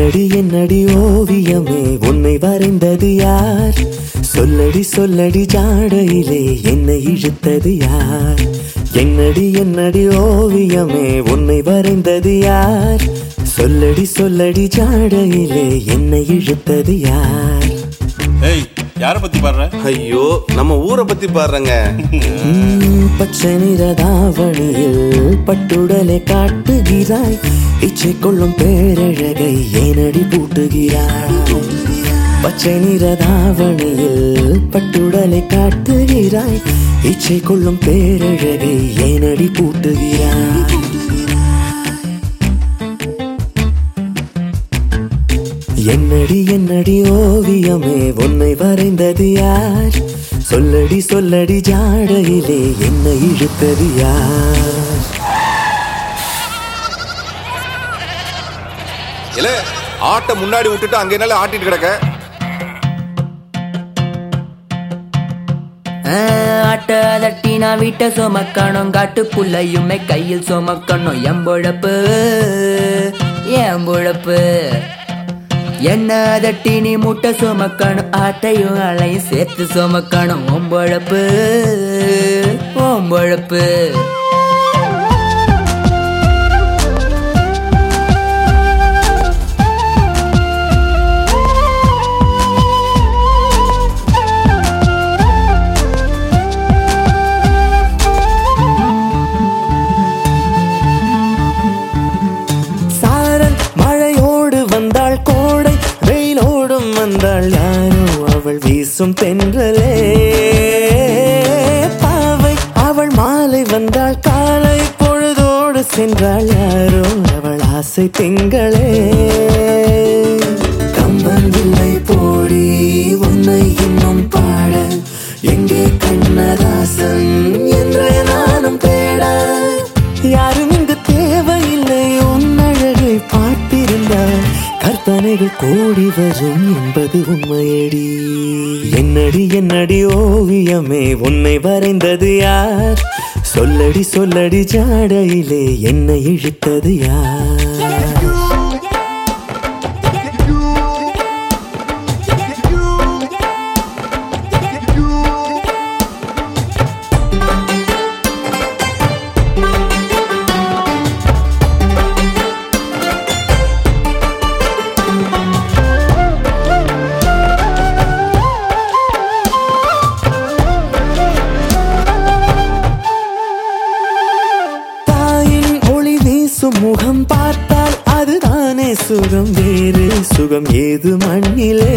என்னடி என்னடி ஓவியமே உன்னை வரைந்தது யார் சொல்லடி சொல்லடி ஜாடையிலே என்னை இழுத்தது யார் என்னடி என்னடி ஓவியமே உன்னை வரைந்தது யார் சொல்லடி சொல்லடி ஜாடையிலே என்னை இழுத்தது யார் ஏய் யார பத்தி பாடுற ஐயோ நம்ம ஊரை பத்தி பாடுறேங்க உம், பச்சை நிறதாவணியில் பட்டுடலை காட்டுகிறாய் இச்சை கொள்ளும் பேரழகை ஏனடி பூட்டுகிறாய் பச்சை நிறதாவணியில் பட்டுடலை காட்டுகிறாய் இச்சை கொள்ளும் பேரழகை ஏனடி பூட்டுகிறாய் என்னடி என்னடி ஓவியமே உன்னை வரைந்தது யார் சொல்லடி சொல்லடி ஜாடையிலே என்னை இழுத்தது யார் இல்ல ஆட்டை முன்னாடி விட்டுட்டு அங்க என்னால ஆட்டிட்டு கிடக்க ஆட்ட தட்டி நான் வீட்டை சுமக்கணும் காட்டுக்குள்ளையுமே கையில் சுமக்கணும் எம்பொழப்பு எம்பொழப்பு என்ன தட்டி நீ முட்டை சுமக்கணும் ஆட்டையும் அலையும் சேர்த்து சுமக்கணும் ஒம்பொழப்பு ஒம்பொழப்பு சாரல் மழையோடு வந்தாள் கோடை வெயிலோடும் வந்தாள் யாரோ அவள் வீசும் தென்றலே பாவை அவள் மாலை வந்தாள் காலை பொழுதோடு சென்றாள் யாரோ அவள் ஆசை திங்களே கம்பன் இல்லை போடி உன்னை இன்னும் பாட எங்கே கண்ணதாசன் என்று நானும் தேட யாரும் இங்கு தேவையில்லை உன் அழகை பார்த்திருந்தால் கற்பனைகள் கூடி வரும் என்பது உண்மையடி என்னடி என்னடி ஓவியமே உன்னை வரைந்தது யார் சொல்லடி சொல்லடி ஜாடையிலே என்னை இழுத்தது யார் தாயின் ஒளி வீசும் முகம் பார்த்தால் அதுதானே சுகம் வேறு சுகம் ஏது மண்ணிலே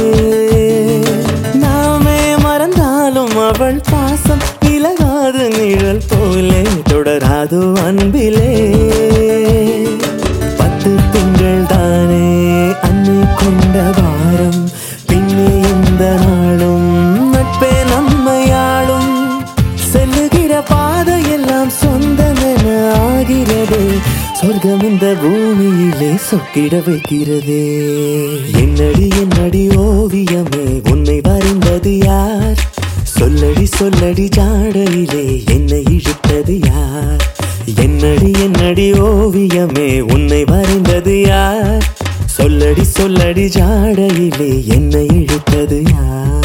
நாமே மறந்தாலும் அவள் பாசம் இலகாது நிழல் போலே தொடராது அன்பிலே பத்து திங்கள் தானே அன்னை கொண்ட வாரம் பின்னே இந்த நாளும் நட்பே நம்மையாளும் செல்லுகிற பாதையெல்லாம் சொந்தமென ஆகிறது சொர்க்கம் இந்த பூமியிலே சொக்கிட வைக்கிறதே என்னடி என்னடி ஓவியமே உன்னை வரைந்தது யார் சொல்லடி சொல்லடி ஜாடையிலே என்னை இழுத்தது யார் என்னடி என்னடி ஓவியமே உன்னை வரைந்தது யார் சொல்லடி சொல்லடி ஜாடையிலே என்னை இழுத்தது யார்